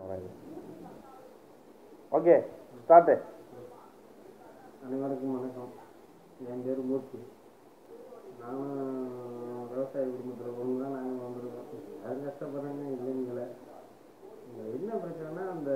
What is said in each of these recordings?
வராது okay start அனைவருக்கும் வணக்கம் என் பேர் மூர்த்தி நானும் விவசாய குடும்பத்தில் பொண்ணு தான் நாங்கள் வந்திருக்கோம் யாரும் கஷ்டப்படுறாங்க இல்லைங்களே இங்க என்ன பிரச்சனைனா அந்த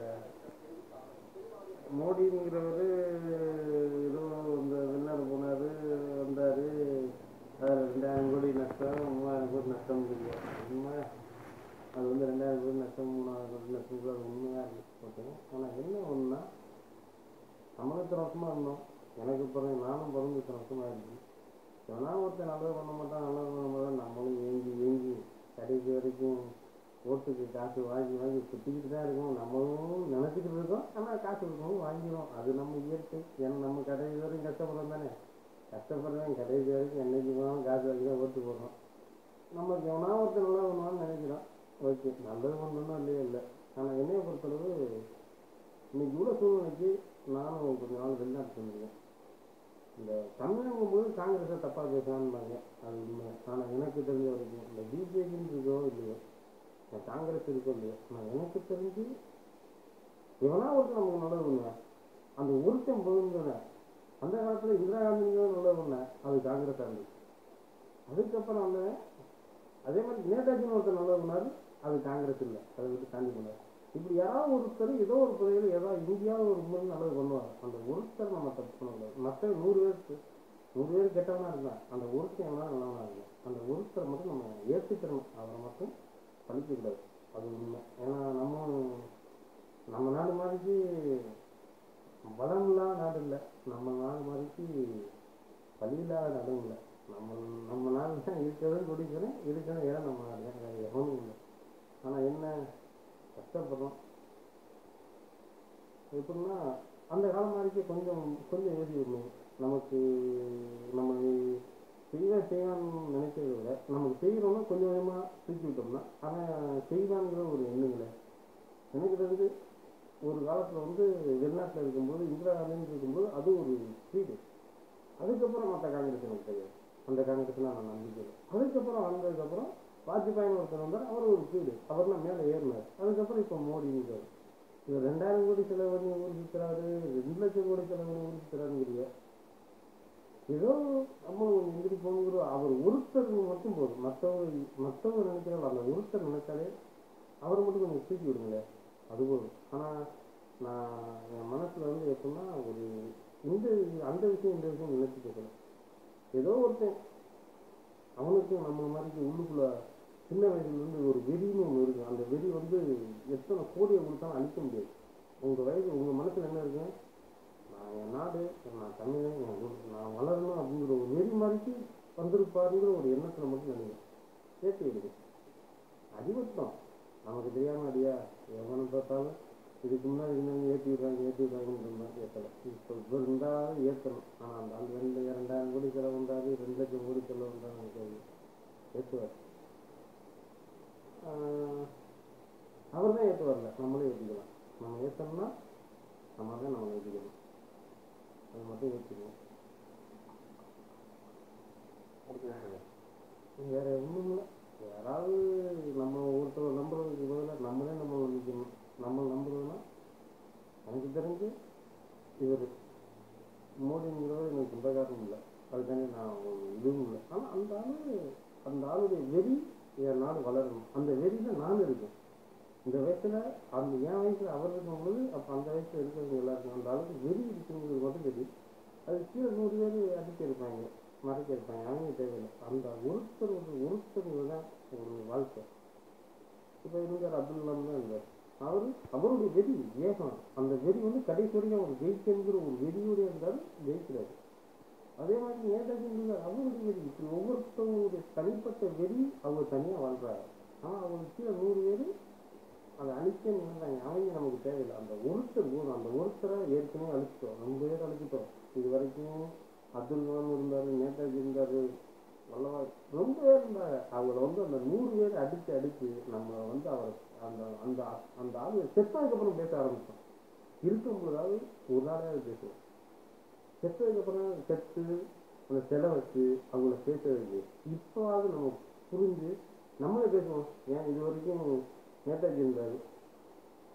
மோடிங்கிறவர் ஏதோ இந்த வெளிநாடு போனார் வந்தார் அதில் ரெண்டாயிரம் கோடி நஷ்டம் மூவாயிரம் கோடி நஷ்டம் இருக்கு உண்மை அது வந்து ரெண்டாயிரம் கோடி நஷ்டம் மூணாயிரம் கோடி நஷ்டம் அது உண்மையாக இருக்கு ஓகே ஆனால் என்ன ஒன்றுனா நம்மளும் இத்தனை வருஷமா இருந்தோம் எனக்கு பிறகு நானும் பிறந்து இத்தனை வருஷமா இருக்கு எவனா ஒருத்தன் நல்லது பண்ண மாட்டான் நல்லது பண்ண மாட்டான் நம்மளும் ஏங்கி ஏங்கி கடைசி வரைக்கும் ஓட்டுக்கு காசு வாங்கி வாங்கி சுற்றிக்கிட்டு தான் இருக்கோம் நம்மளும் நினச்சிக்கிட்டு இருக்கோம் ஆனால் காசு இருக்கணும் வாங்கிடும் அது நம்ம இயற்கை ஏன்னா நம்ம கடைசி வரைக்கும் கஷ்டப்படுறோம் தானே கஷ்டப்படுறேன் கடைசி வரைக்கும் என்னைக்கு போனாலும் காசு வாங்கி தான் ஓட்டு போடுறோம் நமக்கு எவனா ஒருத்தன் நல்லா பண்ணுவான்னு நினைக்கிறோம் ஓகே நல்லது பண்ணணும் இல்லையே இல்லை ஆனால் என்னைய பொறுத்தளவு இன்னைக்கு உள்ள சூழ்நிலைக்கு நானும் கொஞ்ச நாள் வெளிநாட்டு வந்திருக்கேன் இந்த தமிழகம் போது காங்கிரஸை தப்பாக பேசுறான்பாங்க அது உண்மை ஆனால் எனக்கு தெரிஞ்ச வரைக்கும் இந்த பிஜேபின்னு இருக்கோ இல்லையோ இந்த காங்கிரஸ் இருக்கோ இல்லையோ ஆனால் எனக்கு தெரிஞ்சு எவனா ஒருத்தர் நமக்கு நல்லது பண்ணுவேன் அந்த ஒருத்தன் போதுங்கிற அந்த காலத்தில் இந்திரா காந்திங்கிறது நல்லது பண்ணேன் அது காங்கிரஸ் இருந்துச்சு அதுக்கப்புறம் அந்த அதே மாதிரி நேதாஜின்னு ஒருத்தர் நல்லது பண்ணாரு அது காங்கிரஸ் இல்லை அதை விட்டு தாண்டி பண்ணார் இப்படி யாராவது ஒருத்தர் ஏதோ ஒரு துறையில் ஏதாவது இந்தியாவில் ஒரு முறை நல்லது பண்ணுவாங்க அந்த ஒருத்தர் நம்ம தப்பு பண்ணக்கூடாது மற்ற நூறு பேருக்கு நூறு பேர் கெட்டவனா இருந்தான் அந்த ஒருத்தன் எவனா நல்லவனா இருந்தான் அந்த ஒருத்தரை மட்டும் நம்ம ஏற்றுக்கிறோம் அவரை மட்டும் பழிக்கக்கூடாது அது உண்மை ஏன்னா நம்ம நம்ம நாடு மாதிரிக்கு வளம் இல்லாத நாடு இல்லை நம்ம நாடு மாதிரிக்கு வழி இல்லாத நாடும் இல்லை நம்ம நம்ம நாடு தான் இருக்கிறதும் குடிக்கிறேன் இருக்கிற இடம் நம்ம நாடு தான் வேறு எவனும் இல்லை ஆனால் என்ன கஷ்டப்படுறோம் எப்படின்னா அந்த காலம் மாதிரிக்கு கொஞ்சம் கொஞ்சம் ஏறி விடணும் நமக்கு நம்ம செய்ய செய்யணும்னு நினைக்கிறத விட நமக்கு செய்கிறோம்னா கொஞ்சம் கொஞ்சமாக தூக்கி விட்டோம்னா ஆனால் செய்வாங்கிற ஒரு எண்ணங்கள எனக்கு தெரிஞ்சு ஒரு காலத்தில் வந்து வெளிநாட்டில் இருக்கும்போது இந்திரா காந்தின்னு இருக்கும்போது அது ஒரு ஸ்பீடு அதுக்கப்புறம் மற்ற காங்கிரஸ் எனக்கு தெரியாது அந்த காங்கிரஸ்லாம் நான் நம்பிக்கை இல்லை அதுக்கப்புறம் வந்ததுக்கப்புறம் வாஜ்பாயின்னு ஒருத்தர் வந்தார் அவர் ஒரு ஸ்பீடு அவர்லாம் மேலே ஏறினார் அதுக்கப்புறம் இப்போ மோடிங்கிறார் இவர் ரெண்டாயிரம் கோடி செலவு பண்ணி ஊர் சுற்றுறாரு ரெண்டு லட்சம் கோடி செலவு பண்ணி ஊர் சுற்றுறாருங்கிறீங்க ஏதோ நம்மளும் கொஞ்சம் எந்திரி போங்கிற அவர் ஒருத்தர் மட்டும் போதும் மற்றவங்க மற்றவங்க நினைக்கிறாங்க அந்த ஒருத்தர் நினைச்சாலே அவர் மட்டும் கொஞ்சம் தூக்கி விடுங்களேன் அது போதும் ஆனால் நான் என் மனசில் வந்து எப்படின்னா ஒரு இந்த அந்த விஷயம் இந்த விஷயம் நினைச்சு கேட்கல ஏதோ ஒருத்தன் அவனுக்கு நம்ம மாதிரி உள்ளுக்குள்ள சின்ன வயசுலேருந்து ஒரு வெறின்னு ஒன்று இருக்கு அந்த வெறி வந்து எத்தனை கோடியை கொடுத்தாலும் அழிக்க முடியாது உங்கள் வயசு உங்கள் மனசில் என்ன இருக்கு நான் என் நாடு நான் தமிழன் என் ஊர் நான் வளரணும் அப்படிங்கிற ஒரு வெறி மாதிரிக்கு வந்திருப்பாருங்கிற ஒரு எண்ணத்தில் மட்டும் நினைக்கிறேன் ஏற்றி விடுங்க அடிபட்டோம் நமக்கு தெரியாம அடியா எவனை பார்த்தாலும் இதுக்கு முன்னாடி இருந்தவங்க ஏற்றி விடுறாங்க ஏற்றி விடுறாங்கன்னு இருந்தால் ஏற்றலை இப்போ இப்போ இருந்தாலும் ஏற்றணும் ஆனால் அந்த அந்த ரெண்டு ரெண்டாயிரம் கோடி செலவு வந்தாரு ரெண்டு லட்சம் கோடி செலவு வந்தாலும் எனக்கு ஏற்றுவார் அவர் தான் ஏற்று வரல நம்மளே ஏற்றிக்கலாம் நம்ம ஏற்றோம்னா நம்ம தான் நம்ம ஏற்றிக்கணும் அது மட்டும் ஏற்றிக்கணும் வேற ஒன்றும் இல்லை யாராவது நம்ம ஒருத்தர் நம்புறதுக்கு பதிலாக நம்மளே நம்ம நிற்கணும் நம்ம நம்புறதுன்னா எனக்கு தெரிஞ்சு இவர் மோடிங்கிறவர் எனக்கு சொந்தக்காரனும் இல்லை அதுக்காண்டி நான் ஒரு இதுவும் இல்லை ஆனால் அந்த ஆளு அந்த ஆளுடைய வெறி என் நாடு வளரணும் அந்த வெறியில நான் இருக்கேன் இந்த வயசுல அந்த என் வயசுல அவர் இருக்கும் பொழுது அப்போ அந்த வயசுல இருக்கிறவங்க எல்லாருக்கும் அந்த அளவுக்கு வெறி இருக்குங்கிறது மட்டும் தெரியும் அது கீழே நூறு பேர் அடிக்க இருப்பாங்க மறைக்க இருப்பாங்க அவங்க தேவையில்லை அந்த ஒருத்தர் ஒரு ஒருத்தர் தான் ஒரு வாழ்க்கை இப்போ இருந்தார் அப்துல் கலாம் தான் இருந்தார் அவர் அவருடைய வெறி ஏகம் அந்த வெறி வந்து கடைசி வரைக்கும் அவர் ஜெயிக்கணுங்கிற ஒரு வெறியோட இருந்தார் ஜெயிக்கிறாரு அதே மாதிரி நேதாஜி இருந்தார் அவருடைய வெறி இப்படி ஒவ்வொருத்தவங்களுடைய தனிப்பட்ட வெறி அவங்க தனியாக வாழ்றாங்க ஆனால் அவங்க கீழே நூறு பேர் அதை அழிக்க நினைந்தாங்க அவங்க நமக்கு தேவையில்லை அந்த ஒருத்தர் போதும் அந்த ஒருத்தரை ஏற்கனவே அழிச்சிட்டோம் ரொம்ப பேர் அழிச்சிட்டோம் இது வரைக்கும் அப்துல் கலாம் இருந்தார் நேதாஜி இருந்தார் வல்லவாய் ரொம்ப பேர் இருந்தாங்க அவங்கள வந்து அந்த நூறு பேர் அடிச்சு அடிச்சு நம்ம வந்து அவர் அந்த அந்த அந்த ஆளு செத்ததுக்கப்புறம் பேச ஆரம்பிச்சோம் இருக்கும் பொழுதாவது ஒரு நாளாவது பேசுவோம் செத்ததுக்கப்புறம் செத்து அந்த செலை வச்சு அவங்கள பேச வைக்க இப்போவாவது நம்ம புரிஞ்சு நம்மளே பேசுவோம் ஏன் இது வரைக்கும் நேதாஜி இருந்தார்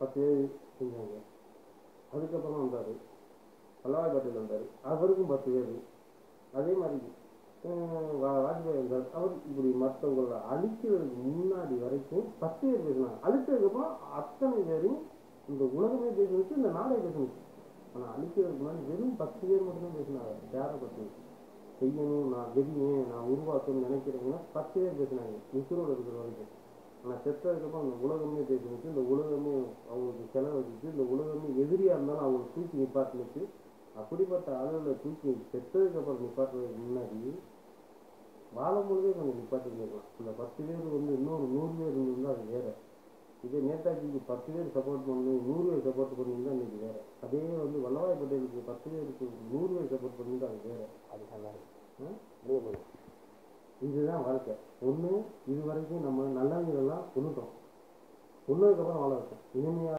பத்து பேர் செஞ்சாங்க அதுக்கப்புறம் வந்தார் வல்லபாய் பட்டேல் வந்தார் அவருக்கும் பத்து பேர் அதே மாதிரி ஹம், வா- வாஜ்பாய் வந்தார் அவர் இப்படி மற்றவங்களை அழிக்கிறதுக்கு முன்னாடி வரைக்கும் பத்து பேர் பேசினாங்க அழிச்சதுக்கப்புறம் அத்தனை பேரையும் இந்த உலகமே பேசுனுச்சு இந்த நாடே பேசுனுச்சு ஆனால் அழிக்கிறதுக்கு முன்னாடி வெறும் பத்து பேர் மட்டும்தான் பேசினாங்க யாரை பற்றி செய்யணும் நான் வெறியேன் நான் உருவாக்கணும்னு நினைக்கிறவங்க பத்து பேர் பேசினாங்க உசுரோடு இருக்கிற வரைக்கும் ஆனால் செத்ததுக்கப்புறம் அந்த உலகமே பேசினுச்சு இந்த உலகமே அவங்களுக்கு செலவழிச்சு இந்த உலகமே எதிரியாக இருந்தாலும் அவங்களை தூக்கி நிப்பாட்டினுச்சு அப்படிப்பட்ட ஆளுகளை தூக்கி செத்ததுக்கப்புறம் நிப்பாட்டுறதுக்கு முன்னாடி வாழும் பொழுதே கொஞ்சம் நிப்பாட்டிருக்கலாம் இந்த பத்து பேர் வந்து இன்னொரு நூறு பேர் இருந்திருந்தா அது வேற இதே நேதாஜிக்கு பத்து பேர் சப்போர்ட் பண்ணி நூறு பேர் சப்போர்ட் பண்ணியிருந்தா இன்னைக்கு வேற அதே வந்து வல்லபாய் பட்டேலுக்கு பத்து பேருக்கு நூறு பேர் சப்போர்ட் பண்ணியிருந்தா அது வேற அது நல்லா இருக்கு ம்? அப்படியே போய் இதுதான் வாழ்க்கை ஒன்று இது வரைக்கும் நம்ம நல்லவங்களெல்லாம் கொண்டுட்டோம் கொன்னதுக்கப்புறம் வாழ வைப்போம் இனிமையாக